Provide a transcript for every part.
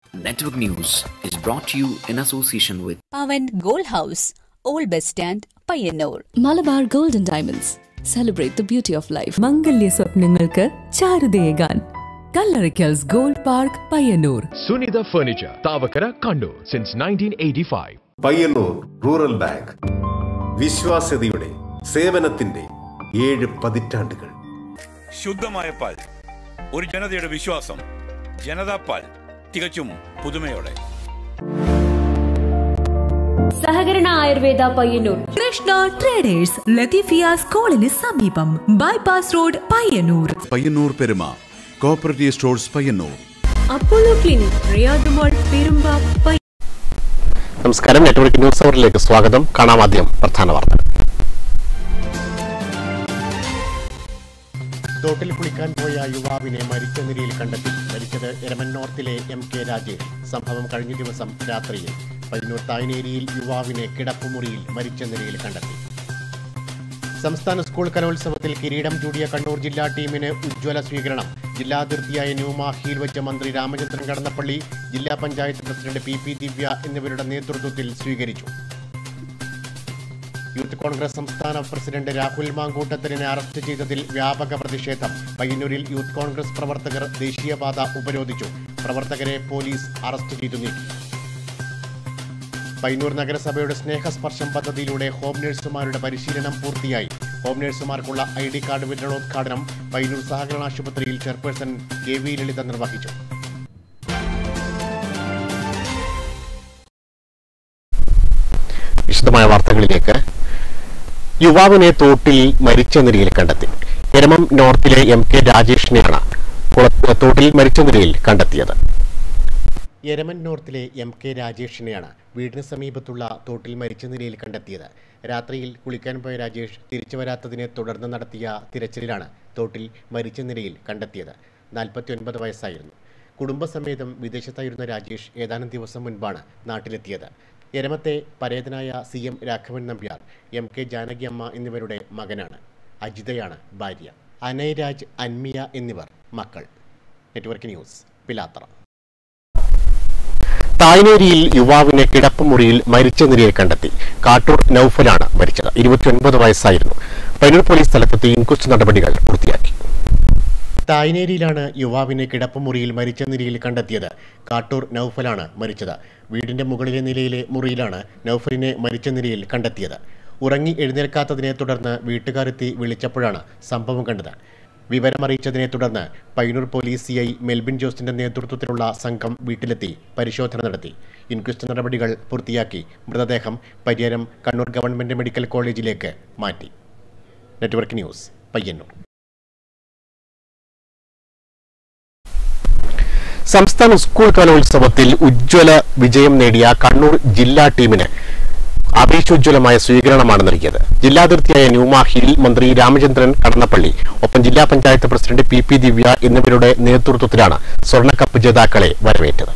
Network News is brought to you in association with Pavan gold house old bus stand Payyanur Malabar golden diamonds celebrate the beauty of life മംഗല്യ സ്വപ്നങ്ങൾക്ക് ചാരുതയേകാൻ Kallarikkals gold park Payyanur Sunitha Furniture, Tavakara, Kannur since 1985. Payyanur rural bank വിശ്വാസ്യതയുടെ സേവനത്തിന്റെ ഏഴ് പതിറ്റാണ്ടുകൾ ശുദ്ധമായ പാൽ ഒരു ജനതയുടെ വിശ്വാസം ജനതാ പാൽ തികച്ചും പുതുമയോടെ സഹകരണ ആയുർവേദ പയ്യന്നൂർ കൃഷ്ണ ട്രേഡേഴ്സ് ലത്തീഫിയ സ്കൂളിന് സമീപം bypass road Payyanur Payyanur Peruma cooperative stores Payyanur Apollo clinic Riyad mall Perumba നമസ്കാരം നെറ്റ്വർക്ക് ന്യൂസ് അവറിലേക്ക് സ്വാഗതം കാണാം ആദ്യം പ്രധാന വാർത്തകൾ തോട്ടിൽ കുളിക്കാൻ പോയ യുവാവിനെ മരിച്ച നിലയിൽ കണ്ടെത്തി മരിച്ചത് എരമൻ നോർത്തിലെ എം കെ രാജേഷ് സംഭവം കഴിഞ്ഞ ദിവസം രാത്രിയിൽ പയ്യന്നൂർ തായ്നേരിയിൽ യുവാവിനെ കിടപ്പുമുറിയിൽ മരിച്ച നിലയിൽ കണ്ടെത്തി സംസ്ഥാന സ്കൂൾ കലോത്സവത്തിൽ കിരീടം ചൂടിയ കണ്ണൂർ ജില്ലാ ടീമിന് ഉജ്ജ്വല സ്വീകരണം ജില്ലാതിർത്തിയായ ന്യൂമാഹിയിൽ വെച്ച മന്ത്രി രാമചന്ദ്രൻ കടന്നപ്പള്ളി ജില്ലാ panchayat president P P Divya എന്നിവരുടെ നേതൃത്വത്തിൽ സ്വീകരിച്ചു യൂത്ത് കോൺഗ്രസ് സംസ്ഥാന പ്രസിഡന്റ് രാഹുൽ മാങ്കൂട്ടത്തിനെ അറസ്റ്റ് ചെയ്തതിൽ വ്യാപക പ്രതിഷേധം പയ്യന്നൂരിൽ യൂത്ത് കോൺഗ്രസ് പ്രവർത്തകർ ദേശീയപാത ഉപരോധിച്ചു പ്രവർത്തകരെ പോലീസ് അറസ്റ്റ് ചെയ്തു നീക്കി പയ്യന്നൂർ നഗരസഭയുടെ സ്നേഹസ്പർശം പദ്ധതിയിലൂടെ ഹോം നഴ്സുമാരുടെ പരിശീലനം പൂർത്തിയായി ഹോം നഴ്സുമാർക്കുള്ള ഐ ഡി കാർഡ് വിതരണോദ്ഘാടനം പയ്യന്നൂർ സഹകരണ ആശുപത്രിയിൽ ചെയർപേഴ്സൺ കെ വി ലളിത നിർവഹിച്ചു വിശദമായ വാർത്തകളിലേക്ക് യുവാവിനെ തോട്ടിൽ മരിച്ച നിലയിൽ കണ്ടെത്തി എരമം നോർത്തിലെ എം കെ രാജേഷിനെയാണ് കുള- തോട്ടിൽ മരിച്ച നിലയിൽ കണ്ടെത്തിയത് യരമൻ നോർത്തിലെ എം കെ രാജേഷിനെയാണ് വീടിന് സമീപത്തുള്ള തോട്ടിൽ മരിച്ച നിലയിൽ കണ്ടെത്തിയത് രാത്രിയിൽ കുളിക്കാൻ പോയ രാജേഷ് തിരിച്ചു വരാത്തതിനെ തുടർന്ന് നടത്തിയ തിരച്ചിലിലാണ് തോട്ടിൽ മരിച്ച നിലയിൽ കണ്ടെത്തിയത് നാൽപ്പത്തി ഒൻപത് വയസ്സായിരുന്നു കുടുംബസമേതം വിദേശത്തായിരുന്ന രാജേഷ് ഏതാനും ദിവസം മുൻപാണ് നാട്ടിലെത്തിയത് എരമത്തെ പരേതനായ C M Raghavan Nambiar M K Janaki അമ്മ എന്നിവരുടെ മകനാണ് അജിതയാണ് ഭാര്യ അനയരാജ് അൻമിയ എന്നിവർ മക്കൾ നെറ്റ്വർക്ക് ന്യൂസ് പിലാത്തറ തായ്നേരിയിൽ യുവാവിനെ കിടപ്പുമുറിയിൽ മരിച്ച നിലയിൽ കണ്ടെത്തി കാട്ടൂർ നൌഫലാണ് മരിച്ചത് ഇരുപത്തിയൊൻപത് വയസ്സായിരുന്നു പയ്യന്നൂർ പോലീസ് സ്ഥലത്തെത്തി ഇൻക്വസ്റ്റ് നടപടികൾ പൂർത്തിയാക്കി തായ്നേരിയിലാണ് യുവാവിനെ കിടപ്പുമുറിയിൽ മരിച്ച നിലയിൽ കണ്ടെത്തിയത് കാട്ടൂർ നൌഫലാണ് മരിച്ചത് വീടിന്റെ മുകളിലെ നിലയിലെ മുറിയിലാണ് നൌഫലിനെ മരിച്ച നിലയിൽ കണ്ടെത്തിയത് ഉറങ്ങി എഴുന്നേൽക്കാത്തതിനെ തുടർന്ന് വീട്ടുകാരെത്തി വിളിച്ചപ്പോഴാണ് സംഭവം കണ്ടത് വിവരമറിയിച്ചതിനെ തുടർന്ന് Payyanur police C I Melbin ജോസിന്റെ നേതൃത്വത്തിലുള്ള സംഘം വീട്ടിലെത്തി പരിശോധന നടത്തി ഇൻക്വസ്റ്റ് നടപടികൾ പൂർത്തിയാക്കി മൃതദേഹം പരിയാരം കണ്ണൂർ ഗവൺമെന്റ് മെഡിക്കൽ കോളേജിലേക്ക് മാറ്റി നെറ്റ്വർക്ക് ന്യൂസ് പയ്യന്നൂർ സംസ്ഥാന സ്കൂൾ കലോത്സവത്തിൽ ഉജ്ജ്വല വിജയം നേടിയ കണ്ണൂർ ജില്ലാ ടീമിന് അപേക്ഷോജ്വലമായ സ്വീകരണമാണ് നൽകിയത് ജില്ലാതിർത്തിയായ ന്യൂമാഹിയിൽ മന്ത്രി രാമചന്ദ്രൻ കടന്നപ്പള്ളി ഒപ്പം ജില്ലാ panchayat president P P Divya എന്നിവരുടെ നേതൃത്വത്തിലാണ് സ്വർണ്ണക്കപ്പ് ജേതാക്കളെ വരവേറ്റത്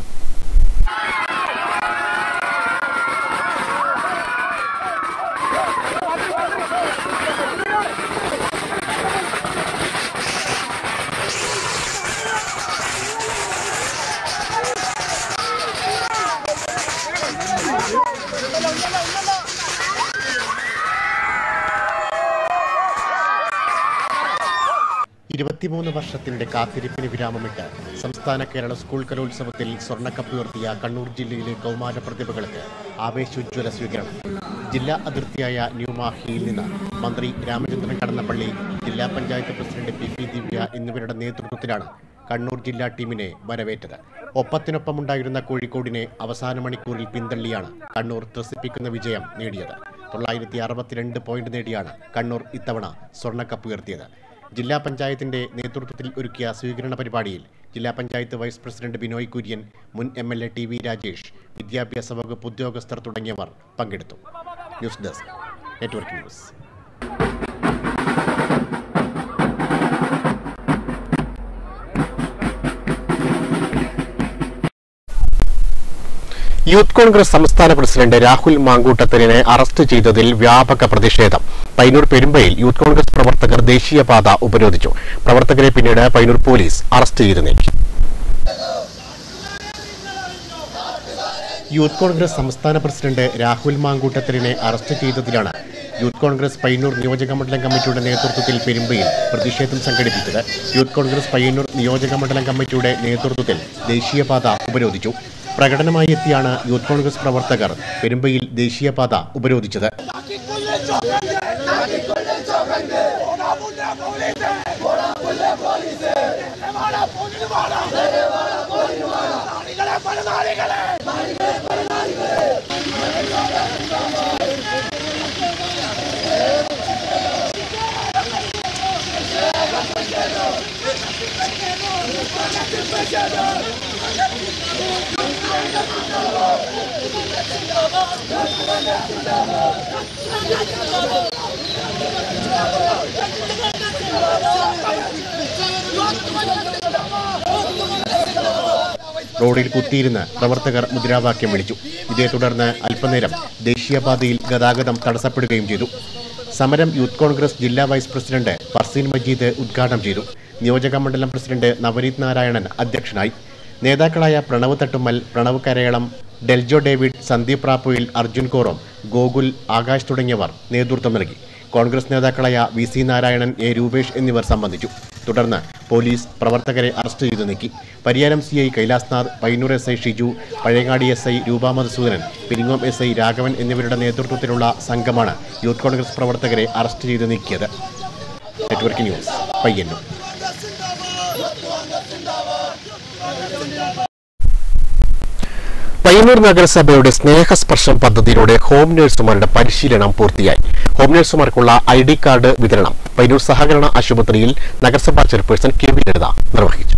ഇരുപത്തിമൂന്ന് വർഷത്തിന്റെ കാത്തിരിപ്പിന് വിരാമമിട്ട് സംസ്ഥാന കേരള സ്കൂൾ കലോത്സവത്തിൽ സ്വർണ്ണക്കപ്പ് ഉയർത്തിയ കണ്ണൂർ ജില്ലയിലെ കൗമാര പ്രതിഭകൾക്ക് ആവേശോജ്വല സ്വീകരണം ജില്ലാ അതിർത്തിയായ ന്യൂമാഹിയിൽ നിന്ന് മന്ത്രി രാമചന്ദ്രൻ കടന്നപ്പള്ളി ജില്ലാ panchayat president P P Divya എന്നിവരുടെ നേതൃത്വത്തിലാണ് കണ്ണൂർ ജില്ലാ ടീമിനെ വരവേറ്റത് ഒപ്പത്തിനൊപ്പമുണ്ടായിരുന്ന കോഴിക്കോടിനെ അവസാന മണിക്കൂറിൽ പിന്തള്ളിയാണ് കണ്ണൂർ ത്രസിപ്പിക്കുന്ന വിജയം നേടിയത് തൊള്ളായിരത്തി അറുപത്തിരണ്ട് പോയിന്റ് നേടിയാണ് കണ്ണൂർ ഇത്തവണ സ്വർണ്ണക്കപ്പ് ഉയർത്തിയത് ജില്ലാ പഞ്ചായത്തിന്റെ നേതൃത്വത്തിൽ ഒരുക്കിയ സ്വീകരണ പരിപാടിയിൽ ജില്ലാ പഞ്ചായത്ത് വൈസ് പ്രസിഡന്റ് ബിനോയ് കുര്യൻ മുൻ M L A T V Rajesh വിദ്യാഭ്യാസ വകുപ്പ് ഉദ്യോഗസ്ഥർ തുടങ്ങിയവർ പങ്കെടുത്തു news desk network news youth Congress സംസ്ഥാന പ്രസിഡന്റ് രാഹുൽ മാങ്കൂട്ടത്തിനെ അറസ്റ്റ് ചെയ്തതിൽ വ്യാപക പ്രതിഷേധം പൈനൂർ പെരുമ്പയിൽ യൂത്ത് കോൺഗ്രസ് പ്രവർത്തകർ ദേശീയപാത ഉപരോധിച്ചു പ്രവർത്തകരെ പിന്നീട് പൈനൂർ പോലീസ് അറസ്റ്റ് ചെയ്തു നീക്കി യൂത്ത് കോൺഗ്രസ് സംസ്ഥാന പ്രസിഡന്റ് രാഹുൽ മാങ്കൂട്ടത്തിലിനെ അറസ്റ്റ് ചെയ്തതിലാണ് യൂത്ത് കോൺഗ്രസ് പയ്യന്നൂർ നിയോജക മണ്ഡലം കമ്മിറ്റിയുടെ നേതൃത്വത്തിൽ പെരുമ്പയിൽ പ്രതിഷേധം സംഘടിപ്പിച്ചത് യൂത്ത് കോൺഗ്രസ് പയ്യന്നൂർ നിയോജക മണ്ഡലം കമ്മിറ്റിയുടെ നേതൃത്വത്തിൽ ദേശീയപാത ഉപരോധിച്ചു പ്രകടനമായി എത്തിയാണ് യൂത്ത് കോൺഗ്രസ് പ്രവർത്തകർ പെരുമ്പയിൽ ദേശീയപാത ഉപരോധിച്ചത് റോഡിൽ കുത്തിയിരുന്ന് പ്രവർത്തകർ മുദ്രാവാക്യം വിളിച്ചു ഇതേ തുടർന്ന് അല്പനേരം ദേശീയപാതയിൽ ഗതാഗതം തടസ്സപ്പെടുകയും ചെയ്തു സമരം യൂത്ത് കോൺഗ്രസ് ജില്ലാ വൈസ് പ്രസിഡന്റ് ഫർസീൻ മജീദ് ഉദ്ഘാടനം ചെയ്തു നിയോജക മണ്ഡലം പ്രസിഡന്റ് നവനീത് നാരായണൻ അധ്യക്ഷനായി നേതാക്കളായ പ്രണവ് തട്ടുമ്മൽ പ്രണവ് കരയളം ഡെൽജോ ഡേവിഡ് സന്ദീപ് റാപ്പുയിൽ അർജുൻ കോറം ഗോകുൽ ആകാശ് തുടങ്ങിയവർ നേതൃത്വം നൽകി കോൺഗ്രസ് നേതാക്കളായ V C Narayanan A Rupesh എന്നിവർ സംബന്ധിച്ചു തുടർന്ന് പോലീസ് പ്രവർത്തകരെ അറസ്റ്റ് ചെയ്തു നീക്കി Pariyaram C I Kailasnath Payyanur S I Shiju Pazhayangadi S I Rupa Madhusoodanan Peringome S I Raghavan എന്നിവരുടെ നേതൃത്വത്തിലുള്ള സംഘമാണ് യൂത്ത് കോൺഗ്രസ് പ്രവർത്തകരെ അറസ്റ്റ് ചെയ്തു നീക്കിയത് നെറ്റ്വർക്ക് ന്യൂസ് പയ്യന്നൂർ പയ്യന്നൂർ നഗരസഭയുടെ സ്നേഹസ്പർശം പദ്ധതിയിലൂടെ ഹോം നഴ്സുമാരുടെ പരിശീലനം പൂർത്തിയായി ഹോം നഴ്സുമാർക്കുള്ള ഐ ഡി കാർഡ് വിതരണം പയ്യന്നൂർ സഹകരണ ആശുപത്രിയിൽ നഗരസഭാ ചെയർപേഴ്സൺ കെ വി ലളിത നിർവഹിച്ചു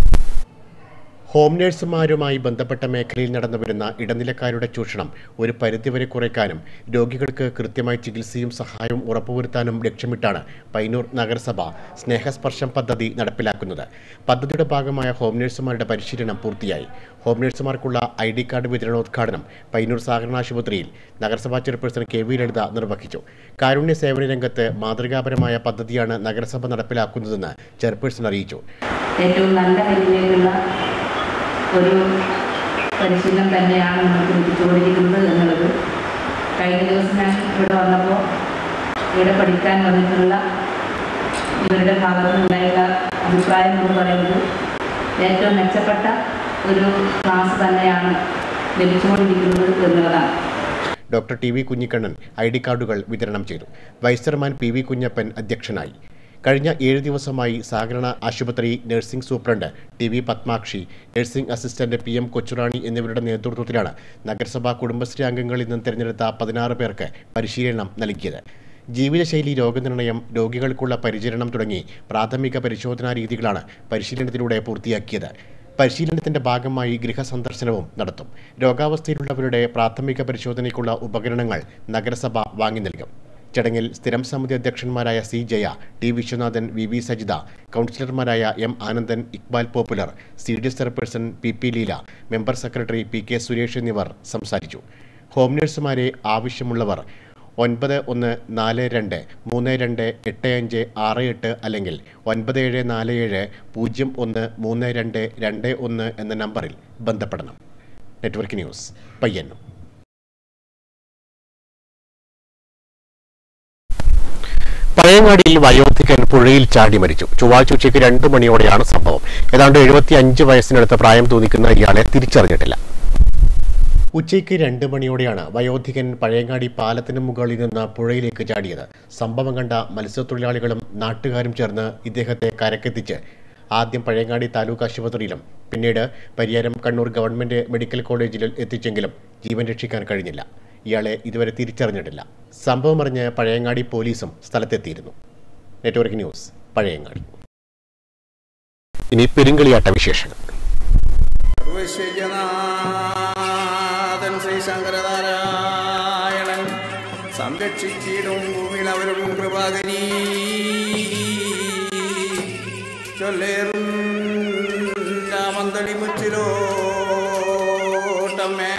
ഹോം നഴ്സുമാരുമായി ബന്ധപ്പെട്ട മേഖലയിൽ നടന്നുവരുന്ന ഇടനിലക്കാരുടെ ചൂഷണം ഒരു പരിധിവരെ കുറയ്ക്കാനും രോഗികൾക്ക് കൃത്യമായ ചികിത്സയും സഹായവും ഉറപ്പുവരുത്താനും ലക്ഷ്യമിട്ടാണ് പൈനൂർ നഗരസഭ സ്നേഹസ്പർശം പദ്ധതി നടപ്പിലാക്കുന്നത് പദ്ധതിയുടെ ഭാഗമായ ഹോം നഴ്സുമാരുടെ പരിശീലനം പൂർത്തിയായി ഹോം നഴ്സുമാർക്കുള്ള ഐ ഡി കാർഡ് വിതരണോദ്ഘാടനം പൈനൂർ സഹകരണ ആശുപത്രിയിൽ നഗരസഭാ ചെയർപേഴ്സൺ കെ വി ലളിത നിർവഹിച്ചു കാരുണ്യ സേവന രംഗത്ത് മാതൃകാപരമായ പദ്ധതിയാണ് നഗരസഭ നടപ്പിലാക്കുന്നതെന്ന് ചെയർപേഴ്സൺ അറിയിച്ചു ഏറ്റവും നല്ല നിലയിലേക്കുള്ള ഒരു പരിശീലനം തന്നെയാണ് നമുക്ക് ലഭിച്ചുകൊണ്ടിരിക്കുന്നത് എന്നുള്ളത് കഴിഞ്ഞ ദിവസം ഞാൻ ഇവിടെ വന്നപ്പോൾ ഇവിടെ പഠിക്കാൻ വന്നിട്ടുള്ള ഇവരുടെ ഭാഗത്തു നിന്നുണ്ടായുള്ള അഭിപ്രായം എന്ന് പറയുന്നത് ഏറ്റവും മെച്ചപ്പെട്ട ഒരു ക്ലാസ് തന്നെയാണ് ലഭിച്ചുകൊണ്ടിരിക്കുന്നത് എന്നുള്ളതാണ് doctor T V Kunhikannan I D കാർഡുകൾ വിതരണം ചെയ്തു vice chairman P V Kunhappan അധ്യക്ഷനായി കഴിഞ്ഞ ഏഴ് ദിവസമായി സഹകരണ ആശുപത്രി nursing superintendent T V Padmakshi nursing assistant P M Kochurani എന്നിവരുടെ നേതൃത്വത്തിലാണ് നഗരസഭാ കുടുംബശ്രീ അംഗങ്ങളിൽ നിന്നും തിരഞ്ഞെടുത്ത പതിനാറ് പേർക്ക് പരിശീലനം നൽകിയത് ജീവിതശൈലി രോഗനിർണയം രോഗികൾക്കുള്ള പരിചരണം തുടങ്ങി പ്രാഥമിക പരിശോധനാ രീതികളാണ് പരിശീലനത്തിലൂടെ പൂർത്തിയാക്കിയത് പരിശീലനത്തിന്റെ ഭാഗമായി ഗൃഹസന്ദർശനവും നടത്തും രോഗാവസ്ഥയിലുള്ളവരുടെ പ്രാഥമിക പരിശോധനയ്ക്കുള്ള ഉപകരണങ്ങൾ നഗരസഭ വാങ്ങി നൽകും ചടങ്ങിൽ സ്ഥിരം സമിതി അധ്യക്ഷന്മാരായ C Jaya T Viswanathan V V Sajitha കൗൺസിലർമാരായ M Anandan Iqbal popular C D S chairperson P P Leela member secretary P K Suresh എന്നിവർ സംസാരിച്ചു ഹോം നഴ്സുമാരെ ആവശ്യമുള്ളവർ ഒൻപത് ഒന്ന് നാല് രണ്ട് മൂന്ന് രണ്ട് എട്ട് അഞ്ച് ആറ് എട്ട് അല്ലെങ്കിൽ ഒൻപത് ഏഴ് നാല് ഏഴ് പൂജ്യം ഒന്ന് മൂന്ന് രണ്ട് രണ്ട് ഒന്ന് എന്ന നമ്പറിൽ ബന്ധപ്പെടണം നെറ്റ്വർക്ക് ന്യൂസ് പയ്യന്നൂർ പഴയങ്ങാടിയിൽ വയോധികൻ പുഴയിൽ ചാടി മരിച്ചു ചൊവ്വാഴ്ച ഉച്ചയ്ക്ക് രണ്ട് മണിയോടെയാണ് സംഭവം ഏതാണ്ട് എഴുപത്തി അഞ്ച് വയസ്സിനടുത്ത പ്രായം തോന്നിക്കുന്ന ഇയാളെ തിരിച്ചറിഞ്ഞിട്ടില്ല ഉച്ചയ്ക്ക് രണ്ട് മണിയോടെയാണ് വയോധികൻ പഴയങ്ങാടി പാലത്തിന് മുകളിൽ നിന്ന് പുഴയിലേക്ക് ചാടിയത് സംഭവം കണ്ട മത്സ്യത്തൊഴിലാളികളും നാട്ടുകാരും ചേർന്ന് ഇദ്ദേഹത്തെ കരക്കെത്തിച്ച് ആദ്യം പഴയങ്ങാടി താലൂക്ക് ആശുപത്രിയിലും പിന്നീട് പരിയാരം കണ്ണൂർ ഗവൺമെന്റ് മെഡിക്കൽ കോളേജിൽ എത്തിച്ചെങ്കിലും ജീവൻ രക്ഷിക്കാൻ കഴിഞ്ഞില്ല ഇയാളെ ഇതുവരെ തിരിച്ചറിഞ്ഞിട്ടില്ല സംഭവം അറിഞ്ഞ് പഴയങ്ങാടി പോലീസും സ്ഥലത്തെത്തിയിരുന്നു നെറ്റ്വർക്ക് ന്യൂസ് പഴയങ്ങാടി ഇനി പെരുങ്കളിയാട്ട വിശേഷങ്ങൾ സർവശേഖനാഥൻ ശ്രീ ശങ്കരനാരായണൻ സംരക്ഷിച്ചിടും ഭൂമിയിൽ അവരും കൃപാകരീ ചൊല്ലേറും രാമന്തളി മുച്ചിലോട്ടമ്മേ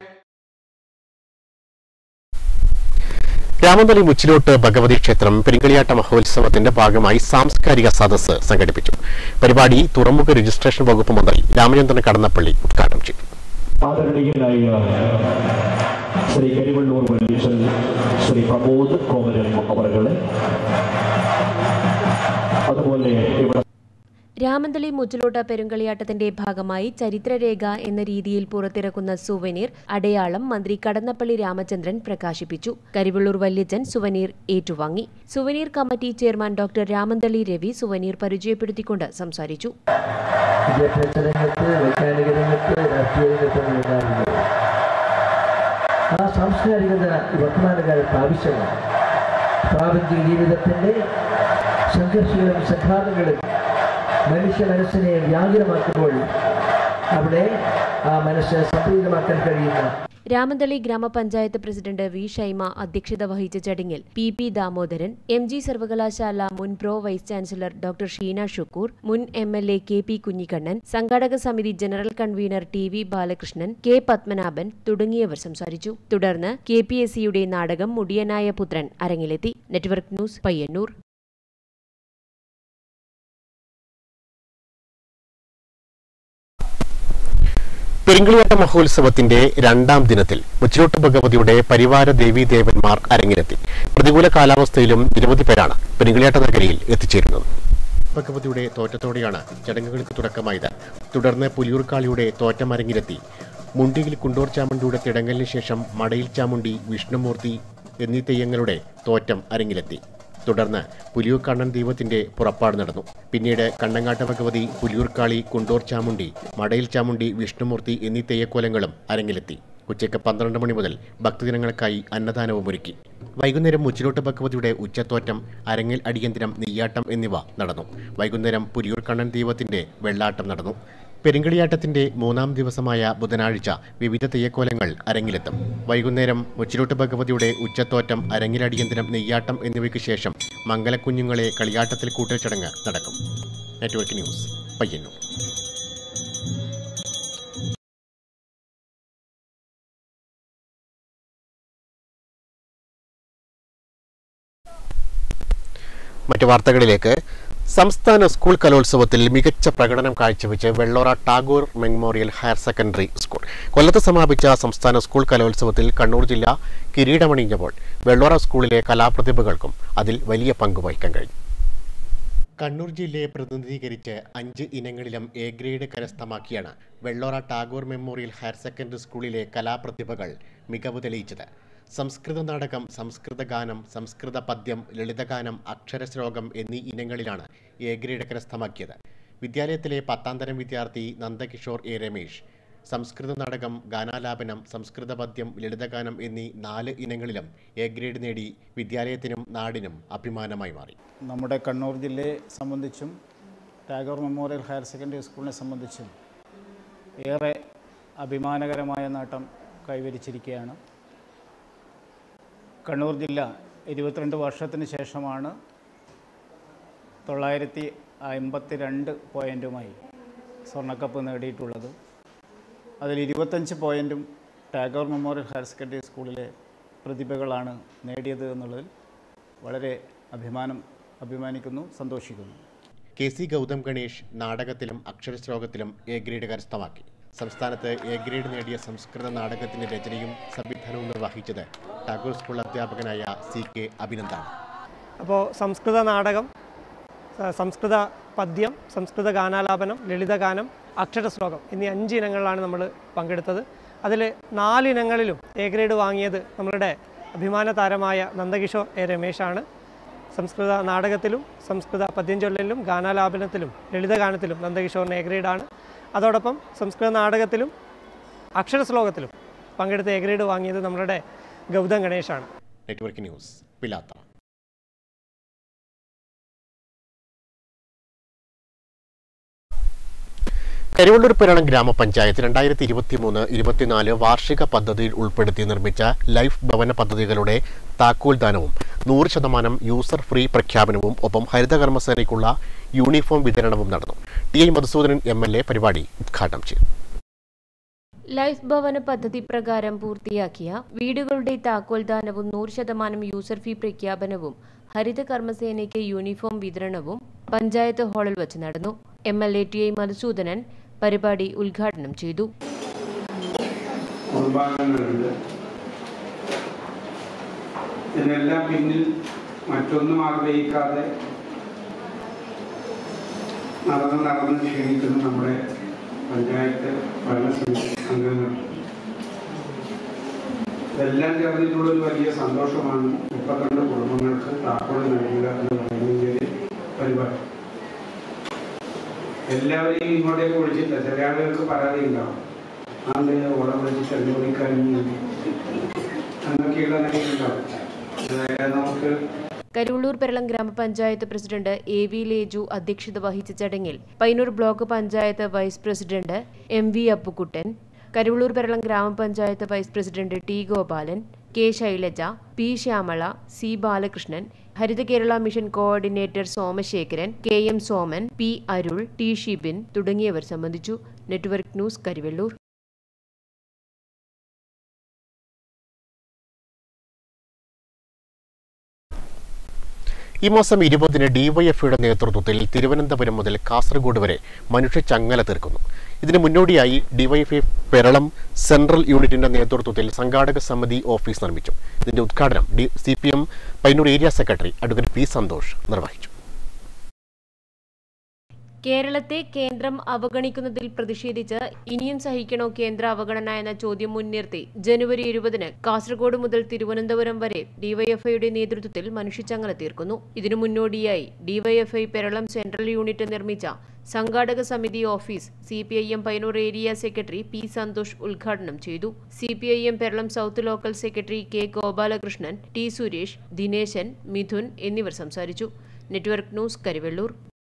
രാമന്തളി മുച്ചിലോട്ട് ഭഗവതി ക്ഷേത്രം പെരിങ്കളിയാട്ട മഹോത്സവത്തിന്റെ ഭാഗമായി സാംസ്കാരിക സദസ്സ് സംഘടിപ്പിച്ചു പരിപാടി തുറമുഖ രജിസ്ട്രേഷൻ വകുപ്പ് മന്ത്രി രാമചന്ദ്രൻ കടന്നപ്പള്ളി ഉദ്ഘാടനം ചെയ്തു ആദരണീയനായ ശ്രീ കരിവള്ളൂർ വല്ലീശൻ ശ്രീ പ്രമോദ് കോമരൻ അവരുടെ അതുപോലെ ഇവിടെ രാമന്തളി മുച്ചിലോട്ട പെരുങ്കളിയാട്ടത്തിന്റെ ഭാഗമായി ചരിത്രരേഖ എന്ന രീതിയിൽ പുറത്തിറക്കുന്ന സുവനീർ അടയാളം മന്ത്രി കടന്നപ്പള്ളി രാമചന്ദ്രൻ പ്രകാശിപ്പിച്ചു കരിവള്ളൂർ വല്യച്ചൻ സുവനീർ ഏറ്റുവാങ്ങി souvenir committee chairman doctor Ramanthali Ravi souvenir പരിചയപ്പെടുത്തിക്കൊണ്ട് സംസാരിച്ചു വിദ്യാഭ്യാസ രംഗത്ത് വൈജ്ഞാനിക രംഗത്ത് രാഷ്ട്രീയ രംഗത്ത് ഉണ്ടാകുന്നത് ആ സാംസ്കാരികത ഈ വർത്തമാനകാലത്ത് ആവശ്യമാണ് പ്രാപഞ്ചിക ജീവിതത്തിൻ്റെ സംഘർഷങ്ങളും സംഘാതങ്ങളും മനുഷ്യ മനസ്സിനെ വ്യാകുലമാക്കുമ്പോൾ അവിടെ ആ മനസ്സ് സംപ്രീതമാക്കാൻ കഴിയുന്ന രാമന്തളി ഗ്രാമപഞ്ചായത്ത് പ്രസിഡന്റ് വി ഷൈമ അധ്യക്ഷത വഹിച്ച ചടങ്ങിൽ P P Damodaran M G സർവകലാശാല മുൻ pro vice chancellor doctor Sheena Shukoor മുൻ M L A K P Kunhikannan സംഘാടക സമിതി general convener T V Balakrishnan K Padmanabhan തുടങ്ങിയവർ സംസാരിച്ചു തുടർന്ന് കെ പി എസ് സിയുടെ നാടകം മുടിയനായ പുത്രൻ അരങ്ങിലെത്തി നെറ്റ്വർക്ക് ന്യൂസ് പയ്യന്നൂർ പെരിങ്കളിയാട്ട മഹോത്സവത്തിന്റെ രണ്ടാം ദിനത്തിൽ മുച്ചിലോട്ട് ഭഗവതിയുടെ പരിവാര ദേവീദേവന്മാർ അരങ്ങിലെത്തി പ്രതികൂല കാലാവസ്ഥയിലും നിരവധി പേരാണ് പെരിങ്കളിയാട്ട നഗരിയിൽ എത്തിച്ചേരുന്നത് ഭഗവതിയുടെ തോറ്റത്തോടെയാണ് ചടങ്ങുകൾക്ക് തുടക്കമായത് തുടർന്ന് പുലിയൂർക്കാളിയുടെ തോറ്റം അരങ്ങിലെത്തി മുണ്ടിയിൽ കുണ്ടൂർ ചാമുണ്ടിയുടെ തിടങ്ങലിന് ശേഷം മടയിൽ ചാമുണ്ടി വിഷ്ണുമൂർത്തി എന്നീ തെയ്യങ്ങളുടെ തോറ്റം അരങ്ങിലെത്തി തുടർന്ന് പുലിയൂർ കണ്ണൻ ദൈവത്തിന്റെ പുറപ്പാട് നടന്നു പിന്നീട് കണ്ണങ്ങാട്ട് ഭഗവതി പുലിയൂർക്കാളി കുണ്ടൂർ ചാമുണ്ടി മടയിൽ ചാമുണ്ടി വിഷ്ണുമൂർത്തി എന്നീ തെയ്യക്കോലങ്ങളും അരങ്ങിലെത്തി ഉച്ചയ്ക്ക് പന്ത്രണ്ട് മണി മുതൽ ഭക്തജനങ്ങൾക്കായി അന്നദാനവും ഒരുക്കി വൈകുന്നേരം മുച്ചിലോട്ട് ഭഗവതിയുടെ ഉച്ചത്തോറ്റം അരങ്ങിൽ അടിയന്തിരം നെയ്യാട്ടം എന്നിവ നടന്നു വൈകുന്നേരം പുലിയൂർ കണ്ണൻ ദൈവത്തിന്റെ വെള്ളാട്ടം നടന്നു പെരിങ്കളിയാട്ടത്തിന്റെ മൂന്നാം ദിവസമായ ബുധനാഴ്ച വിവിധ തെയ്യക്കോലങ്ങൾ അരങ്ങിലെത്തും വൈകുന്നേരം മുച്ചിലോട്ട് ഭഗവതിയുടെ ഉച്ചത്തോറ്റം അരങ്ങിലടിയന്തരം നെയ്യാട്ടം എന്നിവയ്ക്ക് ശേഷം മംഗലക്കുഞ്ഞുങ്ങളെ കളിയാട്ടത്തിൽ കൂട്ടൽ ചടങ്ങ് നടക്കും നെറ്റ്വർക്ക് ന്യൂസ് പയ്യന്നൂർ മറ്റു വാർത്തകളിലേക്ക് സംസ്ഥാന സ്കൂൾ കലോത്സവത്തിൽ മികച്ച പ്രകടനം കാഴ്ചവെച്ച് Vellora Tagore memorial higher secondary school കൊല്ലത്ത് സമാപിച്ച സംസ്ഥാന സ്കൂൾ കലോത്സവത്തിൽ കണ്ണൂർ ജില്ല കിരീടമണിഞ്ഞപ്പോൾ വെള്ളോറ സ്കൂളിലെ കലാപ്രതിഭകൾക്കും അതിൽ വലിയ പങ്ക് വഹിക്കാൻ കഴിഞ്ഞു കണ്ണൂർ ജില്ലയെ പ്രതിനിധീകരിച്ച് അഞ്ച് ഇനങ്ങളിലും എ ഗ്രേഡ് കരസ്ഥമാക്കിയാണ് Vellora Tagore memorial higher secondary സ്കൂളിലെ കലാപ്രതിഭകൾ മികവ് തെളിയിച്ചത് സംസ്കൃത നാടകം സംസ്കൃത ഗാനം സംസ്കൃത പദ്യം ലളിതഗാനം അക്ഷരശ്ലോകം എന്നീ ഇനങ്ങളിലാണ് എ ഗ്രേഡ് കരസ്ഥമാക്കിയത് വിദ്യാലയത്തിലെ പത്താം തരം വിദ്യാർത്ഥി നന്ദകിഷോർ എ രമേശ് സംസ്കൃത നാടകം ഗാനാലാപനം സംസ്കൃത പദ്യം ലളിതഗാനം എന്നീ നാല് ഇനങ്ങളിലും എ ഗ്രേഡ് നേടി വിദ്യാലയത്തിനും നാടിനും അഭിമാനമായി മാറി നമ്മുടെ കണ്ണൂർ ജില്ലയെ സംബന്ധിച്ചും ടാഗോർ മെമ്മോറിയൽ ഹയർ സെക്കൻഡറി സ്കൂളിനെ സംബന്ധിച്ചും ഏറെ അഭിമാനകരമായ നേട്ടം കൈവരിച്ചിരിക്കുകയാണ് കണ്ണൂർ ജില്ല ഇരുപത്തിരണ്ട് വർഷത്തിന് ശേഷമാണ് തൊള്ളായിരത്തി അമ്പത്തി രണ്ട് പോയിൻറ്റുമായി സ്വർണ്ണക്കപ്പ് നേടിയിട്ടുള്ളത് അതിൽ ഇരുപത്തഞ്ച് പോയിൻറ്റും ടാഗോർ മെമ്മോറിയൽ ഹയർ സെക്കൻഡറി സ്കൂളിലെ പ്രതിഭകളാണ് നേടിയത് എന്നുള്ളതിൽ വളരെ അഭിമാനം അഭിമാനിക്കുന്നു സന്തോഷിക്കുന്നു കെ സി ഗൗതം ഗണേഷ് നാടകത്തിലും അക്ഷരശ്ലോകത്തിലും എ ഗ്രേഡ് കരസ്ഥമാക്കി സംസ്ഥാനത്ത് എ ഗ്രേഡ് നേടിയ സംസ്കൃത നാടകത്തിന്റെ രചനയും സംവിധാനവും നിർവഹിച്ചത് ടാഗോർ സ്കൂൾ അധ്യാപകനായ സി കെ അഭിനന്ദാണ് അപ്പോൾ സംസ്കൃത നാടകം സ- സംസ്കൃത പദ്യം സംസ്കൃത ഗാനാലാപനം ലളിതഗാനം അക്ഷരശ്ലോകം എന്നീ അഞ്ച് ഇനങ്ങളിലാണ് നമ്മൾ പങ്കെടുത്തത് അതിൽ നാലിനങ്ങളിലും എ ഗ്രേഡ് വാങ്ങിയത് നമ്മളുടെ അഭിമാന താരമായ നന്ദകിഷോർ എ രമേശാണ് സംസ്കൃത നാടകത്തിലും സംസ്കൃത പദ്യം ചൊല്ലലിലും ഗാനാലാപനത്തിലും ലളിതഗാനത്തിലും നന്ദകിഷോറിന് എ ഗ്രേഡാണ് അതോടൊപ്പം സംസ്കൃത നാടകത്തിലും അക്ഷരശ്ലോകത്തിലും പങ്കെടുത്ത് എ ഗ്രേഡ് വാങ്ങിയത് നമ്മളുടെ ഗൗതം ഗണേശാണ് നെറ്റ്വർക്ക് ന്യൂസ് പിലാത്ത കരിവള്ളൂർ പുരാണം ഗ്രാമപഞ്ചായത്ത് രണ്ടായിരത്തി ഇരുപത്തി മൂന്ന് ഇരുപത്തിനാല് വാർഷിക പദ്ധതിയിൽ ഉൾപ്പെടുത്തി നിർമ്മിച്ച ലൈഫ് ഭവന പദ്ധതികളുടെ താക്കോൽ ദാനവും നൂറ് ശതമാനം യൂസർ ഫ്രീ പ്രഖ്യാപനവും ഒപ്പം ഹരിതകർമ്മസേനയ്ക്കുള്ള യൂണിഫോം വിതരണവും നടന്നു T I Madhusoodanan M L A പരിപാടി ഉദ്ഘാടനം ചെയ്തു ലൈഫ് ഭവന പദ്ധതി പ്രകാരം പൂർത്തിയാക്കിയ വീടുകളുടെ താക്കോൽദാനവും നൂറ് ശതമാനം യൂസർ ഫീ പ്രഖ്യാപനവും ഹരിത കർമ്മസേനയ്ക്ക് യൂണിഫോം വിതരണവും പഞ്ചായത്ത് ഹാളിൽ വച്ച് നടന്നു M L A T I Madhusoodanan പരിപാടി ഉദ്ഘാടനം ചെയ്തു കുടുംബാംഗങ്ങളുണ്ട് ഇതിനെല്ലാം പിന്നിൽ മറ്റൊന്നും ആഗ്രഹിക്കാതെ നടന്ന് നടന്ന് ക്ഷണിക്കുന്ന നമ്മുടെ പഞ്ചായത്ത് ഭരണസമിതി അംഗങ്ങൾ ഇതെല്ലാം ചേർന്നിട്ടുള്ള ഒരു വലിയ സന്തോഷമാണ് മുപ്പത്തിരണ്ട് കുടുംബങ്ങൾക്ക് താക്കോൽ നൽകുക എന്ന് പറയുന്നതിൻ്റെ ഒരു പരിപാടി എല്ലാവരെയും ഇങ്ങോട്ടേക്ക് വിളിച്ചില്ല ചില ആളുകൾക്ക് പരാതി ഉണ്ടാവും ആളുടെ ഓളം വിളിച്ച് തെരഞ്ഞെടുക്കാൻ എന്നൊക്കെയുള്ള നിലയിലുണ്ടാവും അതായത് നമുക്ക് കരുവള്ളൂർ പെരളം ഗ്രാമപഞ്ചായത്ത് പ്രസിഡന്റ് എ വി ലേജു അധ്യക്ഷത വഹിച്ച ചടങ്ങിൽ Payyanur block panchayat vice president M V Appukuttan Karivellur Peralam ഗ്രാമപഞ്ചായത്ത് vice president T Gopalan K Shailaja P Shyamala C Balakrishnan Haritha Kerala mission coordinator Somasekharan K M Soman P Arul T Shibin തുടങ്ങിയവർ സംബന്ധിച്ചു നെറ്റ്വർക്ക് ന്യൂസ് കരിവെള്ളൂർ ഈ മാസം ഇരുപതിന് ഡിവൈഎഫ്ഐയുടെ നേതൃത്വത്തിൽ തിരുവനന്തപുരം മുതൽ കാസർഗോഡ് വരെ മനുഷ്യ ചങ്ങല തീർക്കുന്നു ഇതിന് മുന്നോടിയായി ഡിവൈഎഫ്ഐ പെരളം സെൻട്രൽ യൂണിറ്റിന്റെ നേതൃത്വത്തിൽ സംഘാടക സമിതി ഓഫീസ് നിർമ്മിച്ചു ഇതിന്റെ ഉദ്ഘാടനം D C P M Payyanur area secretary advocate P Santhosh നിർവഹിച്ചു കേരളത്തെ കേന്ദ്രം അവഗണിക്കുന്നതിൽ പ്രതിഷേധിച്ച് ഇനിയും സഹിക്കണോ കേന്ദ്ര അവഗണന എന്ന ചോദ്യം മുൻനിർത്തി ജനുവരി ഇരുപതിന് കാസർഗോഡ് മുതൽ തിരുവനന്തപുരം വരെ ഡിവൈഎഫ്ഐയുടെ നേതൃത്വത്തിൽ മനുഷ്യച്ചങ്ങല തീർക്കുന്നു ഇതിനു മുന്നോടിയായി ഡിവൈഎഫ്ഐ പെരളം സെൻട്രൽ യൂണിറ്റ് നിർമ്മിച്ച സംഘാടക സമിതി office C P I M Payyanur area secretary P Santhosh ഉദ്ഘാടനം ചെയ്തു C P I M Peralam south local secretary K Gopalakrishnan T Suresh Dineshan Mithun എന്നിവർ സംസാരിച്ചു നെറ്റ്വർക്ക് ന്യൂസ് കരിവെള്ളൂർ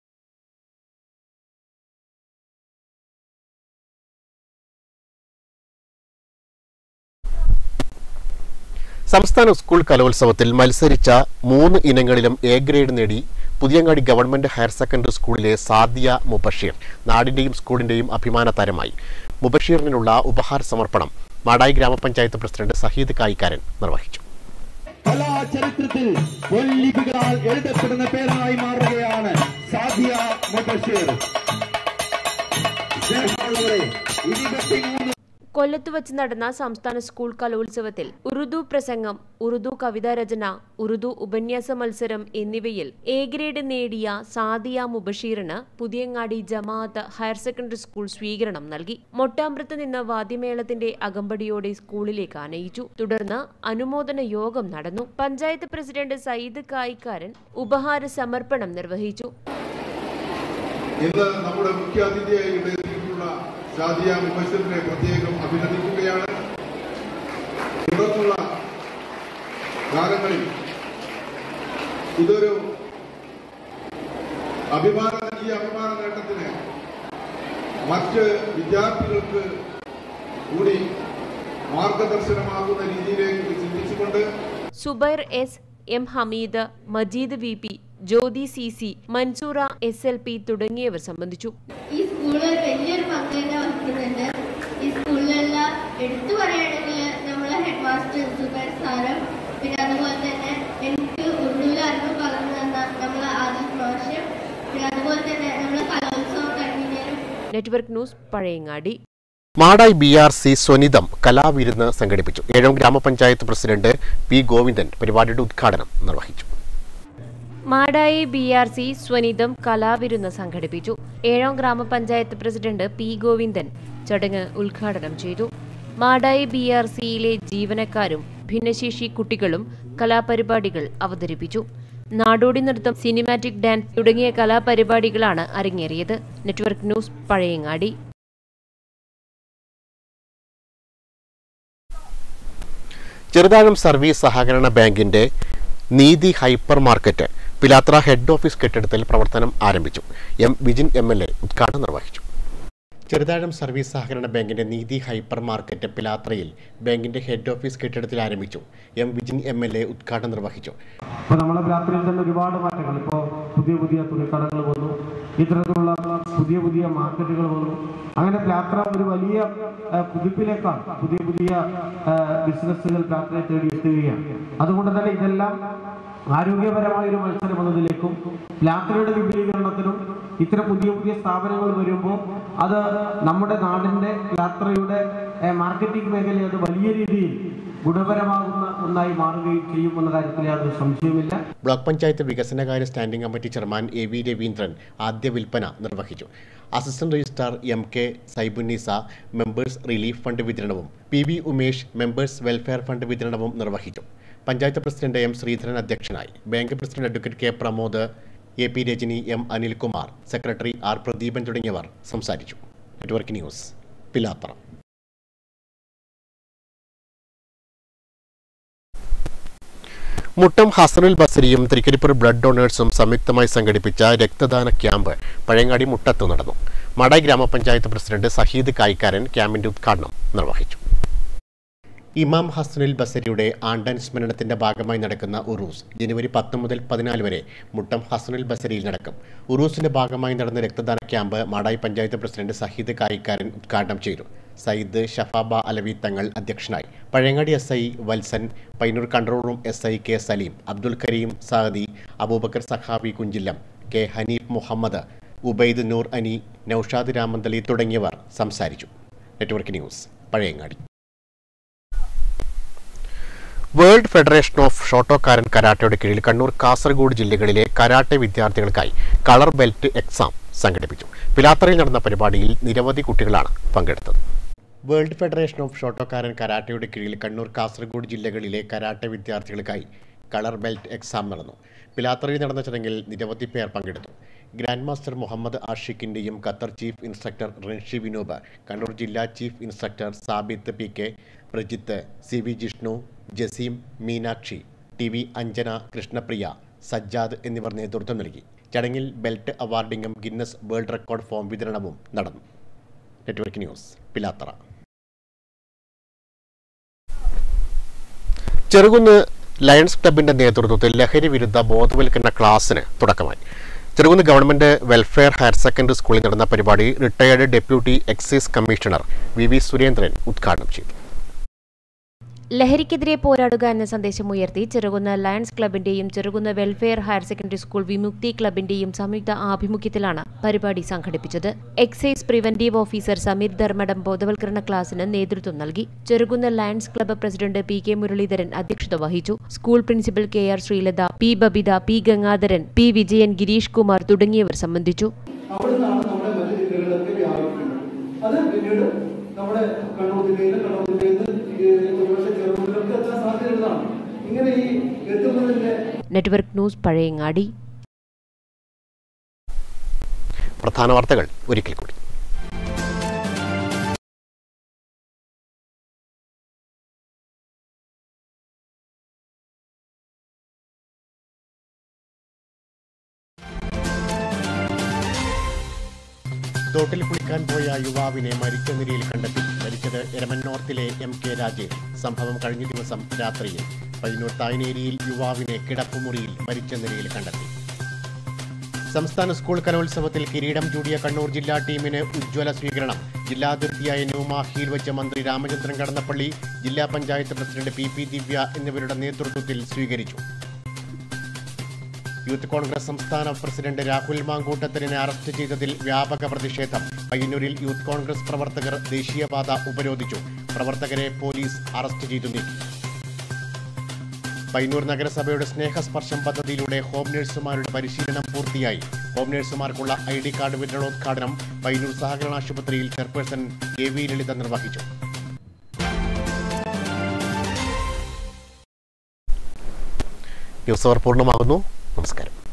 സംസ്ഥാന സ്കൂൾ കലോത്സവത്തിൽ മത്സരിച്ച മൂന്ന് ഇനങ്ങളിലും എ ഗ്രേഡ് നേടി പുതിയങ്ങാടി ഗവൺമെന്റ് ഹയർ സെക്കൻഡറി സ്കൂളിലെ സാദിയ മുബഷീർ നാടിന്റെയും സ്കൂളിന്റെയും അഭിമാന താരമായി മുബഷീറിനുള്ള ഉപഹാര സമർപ്പണം മാടായി ഗ്രാമപഞ്ചായത്ത് പ്രസിഡന്റ് സഹീദ് കായിക്കാരൻ നിർവഹിച്ചു കലാചരിത്രത്തിൽ പൊൻലിപികളാൽ എഴുതപ്പെടുന്ന പേരായി മാറുകയാണ് സാദിയ മുബഷീർ സ്നേഹമുള്ളവരെ ഇരുപത്തിമൂന്ന് കൊല്ലത്ത് വച്ച് നടന്ന സംസ്ഥാന സ്കൂൾ കലോത്സവത്തിൽ ഉറുദു പ്രസംഗം ഉറുദു കവിതാരചന ഉറുദു ഉപന്യാസ മത്സരം എന്നിവയിൽ എ ഗ്രേഡ് നേടിയ സാദിയ മുബഷീറിന് Puthiyangadi Jamaat higher secondary school സ്വീകരണം നൽകി മൊട്ടാമ്പ്രത്ത് നിന്ന് വാദ്യമേളത്തിന്റെ അകമ്പടിയോടെ സ്കൂളിലേക്ക് ആനയിച്ചു തുടർന്ന് അനുമോദന യോഗം നടന്നു പഞ്ചായത്ത് പ്രസിഡന്റ് സയ്യിദ് കായിക്കാരൻ ഉപഹാര സമർപ്പണം നിർവഹിച്ചു ഇന്ന് നമ്മുടെ മുഖ്യ അതിഥിയായി ഇവിടെ എത്തിയിട്ടുള്ള ഷാദിയ മുബഷിറിനെ പ്രത്യേകം അഭിനന്ദിക്കുകയാണ് തുടർന്നുള്ള കാലങ്ങളിൽ ഇതൊരു അഭിമാന ഈ അഭിമാന നേട്ടത്തിന് മറ്റ് വിദ്യാർത്ഥികൾക്ക് കൂടി മാർഗദർശനമാകുന്ന രീതിയിലേക്ക് ചിന്തിച്ചുകൊണ്ട് Zubair S M Hameed Majeed V P Jyothi C C Mansoora S L P തുടങ്ങിയവർ സംബന്ധിച്ചു ഈ സ്കൂളിൽ വലിയൊരു പങ്ക് തന്നെ വഹിക്കുന്നുണ്ട് ഈ സ്കൂളിലെല്ലാം എടുത്തു പറയുകയാണെങ്കിൽ നമ്മളെ ഹെഡ് മാസ്റ്റർ സുബൈർ സാറും പിന്നെ അതുപോലെ തന്നെ എനിക്ക് ഉറുദുവിൽ അറിവ് പകർന്നു തന്ന നമ്മളെ ആദിൽ മാഷും പിന്നെ അതുപോലെ തന്നെ നമ്മളെ കലോത്സവം കൺവീനറും network news Pazhayangadi Madayi B R C Swanitham കലാവിരുന്ന് സംഘടിപ്പിച്ചു ഏഴോം ഗ്രാമപഞ്ചായത്ത് പ്രസിഡന്റ് പി ഗോവിന്ദൻ പരിപാടിയുടെ ഉദ്ഘാടനം നിർവഹിച്ചു Madayi B R C Swanitham കലാവിരുന്ന് സംഘടിപ്പിച്ചു ഏഴാം ഗ്രാമപഞ്ചായത്ത് പ്രസിഡന്റ് പി ഗോവിന്ദൻ ചടങ്ങ് ഉദ്ഘാടനം ചെയ്തു മാടായി ബി ആർ സിയിലെ ജീവനക്കാരും ഭിന്നശേഷി കുട്ടികളും കലാപരിപാടികൾ അവതരിപ്പിച്ചു നാടോടി നൃത്തം സിനിമാറ്റിക് ഡാൻസ് തുടങ്ങിയ കലാപരിപാടികളാണ് അരങ്ങേറിയത് network news Pazhayangadi Cheruthazham service സഹകരണ ബാങ്കിന്റെ Neethi hyper market Pilathara head office കെട്ടിടത്തിൽ പ്രവർത്തനം ആരംഭിച്ചു M Vijin M L A ഉദ്ഘാടനം നിർവഹിച്ചു ചെറുതാഴം സർവീസ് സഹകരണ ബാങ്കിന്റെ നീതി ഹൈപ്പർ മാർക്കറ്റ് പിലാത്രയിൽ ബാങ്കിന്റെ ഹെഡ് ഓഫീസ് കെട്ടിടത്തിൽ ആരംഭിച്ചു M Vijin M L A ഉദ്ഘാടനം നിർവഹിച്ചു ഇപ്പോൾ നമ്മളെ രാത്രിയിൽ തന്നെ ഒരുപാട് മാറ്റങ്ങൾ ഇപ്പോൾ പുതിയ പുതിയ തുണിക്കടകൾ വന്നു ഇത്തരത്തിലുള്ള പുതിയ പുതിയ മാർക്കറ്റുകൾ വന്നു അങ്ങനെ പ്ലാത്ര ഒരു വലിയ ആ, കുതിപ്പിലേക്കാണ് പുതിയ പുതിയ ആ, ബിസിനസ്സുകൾ പ്ലാത്രയെ തേടി എത്തുകയാണ് അതുകൊണ്ട് തന്നെ ഇതെല്ലാം ആരോഗ്യപരമായ ഒരു മത്സരം എന്നതിലേക്കും പ്ലാത്രയുടെ വിപുലീകരണത്തിനും ഇത്തരം പുതിയ പുതിയ സ്ഥാപനങ്ങൾ വരുമ്പോൾ അത് നമ്മുടെ നാടിൻ്റെ യാത്രയുടെ ഏഹ്, മാർക്കറ്റിംഗ് മേഖലയെ അത് വലിയ രീതിയിൽ ഗുണപരമാകുന്ന ഒന്നായി മാറുകയും ചെയ്യുമെന്ന കാര്യത്തിൽ യാതൊരു സംശയവുമില്ല ബ്ലോക്ക് പഞ്ചായത്ത് വികസനകാര്യ standing committee chairman A V Raveendran ആദ്യ വിൽപ്പന നിർവഹിച്ചു assistant registrar M K Saibunneesa members relief fund വിതരണവും P V Umesh members welfare fund വിതരണവും നിർവഹിച്ചു പഞ്ചായത്ത് പ്രസിഡന്റ് എം ശ്രീധരൻ അധ്യക്ഷനായി bank president advocate K Pramod A P Rajani M Anilkumar secretary R Pradeepan തുടങ്ങിയവർ സംസാരിച്ചു നെറ്റ്വർക്ക് ന്യൂസ് പിലാത്തറ മുട്ടം ഹസനുൽ ബസരിയും തൃക്കരിപ്പൂർ ബ്ലഡ് ഡൊണേഴ്സും സംയുക്തമായി സംഘടിപ്പിച്ച രക്തദാന ക്യാമ്പ് പഴയങ്ങാടി മുട്ടത്ത് നടന്നു മടായി ഗ്രാമപഞ്ചായത്ത് പ്രസിഡന്റ് സഹീദ് കായിക്കാരൻ ക്യാമ്പിന്റെ ഉദ്ഘാടനം നിർവഹിച്ചു ഇമാം ഹസനുൽ ബസരിയുടെ ആണ്ടനുസ്മരണത്തിന്റെ ഭാഗമായി നടക്കുന്ന ഉറൂസ് ജനുവരി പത്ത് മുതൽ പതിനാല് വരെ മുട്ടം ഹസനുൽ ബസരിയിൽ നടക്കും ഉറൂസിന്റെ ഭാഗമായി നടന്ന രക്തദാന ക്യാമ്പ് മാടായി പഞ്ചായത്ത് പ്രസിഡന്റ് സഹീദ് കായിക്കാരൻ ഉദ്ഘാടനം ചെയ്തു സയ്യിദ് ഷഫാബ അലവി തങ്ങൾ അധ്യക്ഷനായി Pazhayangadi S I Valsan Payyanur control room S I K Saleem Abdul Kareem Saadi Abubakkar Sahabi Kunchillam K Hanif Muhammad Ubaid Noor Ani Naushad Ramanthali തുടങ്ങിയവർ സംസാരിച്ചു network news Pazhayangadi world federation of Shotokan കരാട്ടയുടെ കീഴിൽ കണ്ണൂർ കാസർഗോഡ് ജില്ലകളിലെ കരാട്ടെ വിദ്യാർത്ഥികൾക്കായി കളർ ബെൽറ്റ് എക്സാം സംഘടിപ്പിച്ചു പിലാത്തറയിൽ നടന്ന പരിപാടിയിൽ നിരവധി കുട്ടികളാണ് പങ്കെടുത്തത് വേൾഡ് ഫെഡറേഷൻ ഓഫ് ഷോട്ടോക്കാരൻ കരാട്ടയുടെ കീഴിൽ കണ്ണൂർ കാസർഗോഡ് ജില്ലകളിലെ കരാട്ടെ വിദ്യാർത്ഥികൾക്കായി കളർ ബെൽറ്റ് എക്സാം നടന്നു പിലാത്തറയിൽ നടന്ന ചടങ്ങിൽ നിരവധി പേർ പങ്കെടുത്തു ഗ്രാൻഡ് മാസ്റ്റർ മുഹമ്മദ് ആഷിഖിന്റെയും Qatar chief instructor renshi Vinob Kannur ജില്ലാ chief instructor Sabith P K Prajith C V Jishnu Jaseem Meenakshi T V Anjana Krishnapriya Sajjad എന്നിവർ നേതൃത്വം നൽകി ചടങ്ങിൽ ബെൽറ്റ് അവാർഡിങ്ങും ഗിന്നസ് വേൾഡ് റെക്കോർഡ് ഫോം വിതരണവും നടന്നു network news Pilathara Cherukunnu lions ക്ലബിന്റെ നേതൃത്വത്തിൽ ലഹരി വിരുദ്ധ ബോധവൽക്കരണ ക്ലാസ്സിന് തുടക്കമായി Cherukunnu government welfare higher secondary സ്കൂളിൽ നടന്ന പരിപാടി retired deputy excise commissioner V V Surendran ഉദ്ഘാടനം ചെയ്തു ലഹരിക്കെതിരെ പോരാടുക എന്ന സന്ദേശം ഉയർത്തി ചെറുകുന്ന ലയൺസ് ക്ലബിന്റെയും Cherukunnu welfare higher secondary school Vimukthi ക്ലബിന്റെയും സംയുക്ത ആഭിമുഖ്യത്തിലാണ് പരിപാടി സംഘടിപ്പിച്ചത് excise preventive officer Sameer Dharmadam ബോധവൽക്കരണ ക്ലാസിന് നേതൃത്വം നൽകി Cherukunnu lions club president P K Muraleedharan അധ്യക്ഷത വഹിച്ചു school principal K R Sreelatha P Babitha P Gangadharan P Vijayan Gireesh Kumar തുടങ്ങിയവർ സംബന്ധിച്ചു അവിടുന്നാണ് നമ്മുടെ മറ്റു ജില്ലകളിലൊക്കെ വ്യാപിക്കുന്നത് അത് പിന്നീട് നമ്മുടെ കണ്ണൂർ ജില്ലയിൽ കണ്ണൂർ ജില്ലയിൽ നിന്ന് ഒരുപക്ഷെ ചെറുപ്പത്തിലൊക്കെ എത്താൻ സാധ്യതയുള്ളതാണ് ഇങ്ങനെ ഈ എത്തുന്നതിന്റെ നെറ്റ്വർക്ക് ന്യൂസ് പഴയങ്ങാടി പ്രധാന വാർത്തകൾ ഒരിക്കൽ കൂടി തോട്ടിൽ കുളിക്കാൻ പോയ യുവാവിനെ മരിച്ച നിലയിൽ കണ്ടെത്തി മരിച്ചത് എരമന്നോർത്തിലെ എം കെ രാജേഷ് സംഭവം കഴിഞ്ഞ ദിവസം രാത്രിയിൽ പയ്യന്നൂർ തായ്നേരിയിൽ യുവാവിനെ കിടപ്പുമുറിയിൽ മരിച്ച നിലയിൽ കണ്ടെത്തി സംസ്ഥാന സ്കൂൾ കലോത്സവത്തിൽ കിരീടം ചൂടിയ കണ്ണൂർ ജില്ലാ ടീമിന് ഉജ്ജ്വല സ്വീകരണം ജില്ലാതിർത്തിയായ ന്യൂമാഹിയിൽ വെച്ച മന്ത്രി രാമചന്ദ്രൻ കടന്നപ്പള്ളി ജില്ലാ panchayat president P P Divya എന്നിവരുടെ നേതൃത്വത്തിൽ സ്വീകരിച്ചു യൂത്ത് കോൺഗ്രസ് സംസ്ഥാന പ്രസിഡന്റ് രാഹുൽ മാങ്കൂട്ടത്തിനെ അറസ്റ്റ് ചെയ്തതിൽ വ്യാപക പ്രതിഷേധം പയ്യന്നൂരിൽ യൂത്ത് കോൺഗ്രസ് പ്രവർത്തകർ ദേശീയപാത ഉപരോധിച്ചു പ്രവർത്തകരെ പോലീസ് അറസ്റ്റ് ചെയ്തു നീക്കി പയ്യന്നൂർ നഗരസഭയുടെ സ്നേഹസ്പർശം പദ്ധതിയിലൂടെ ഹോം നഴ്സുമാരുടെ പരിശീലനം പൂർത്തിയായി ഹോം നഴ്സുമാർക്കുള്ള ഐ ഡി കാർഡ് വിതരണോദ്ഘാടനം പയ്യന്നൂർ സഹകരണ ആശുപത്രിയിൽ ചെയർപേഴ്സൺ എ വി ലളിത നിർവഹിച്ചു ന്യൂസ് അവർ പൂർണ്ണമാകുന്നു നമസ്കാരം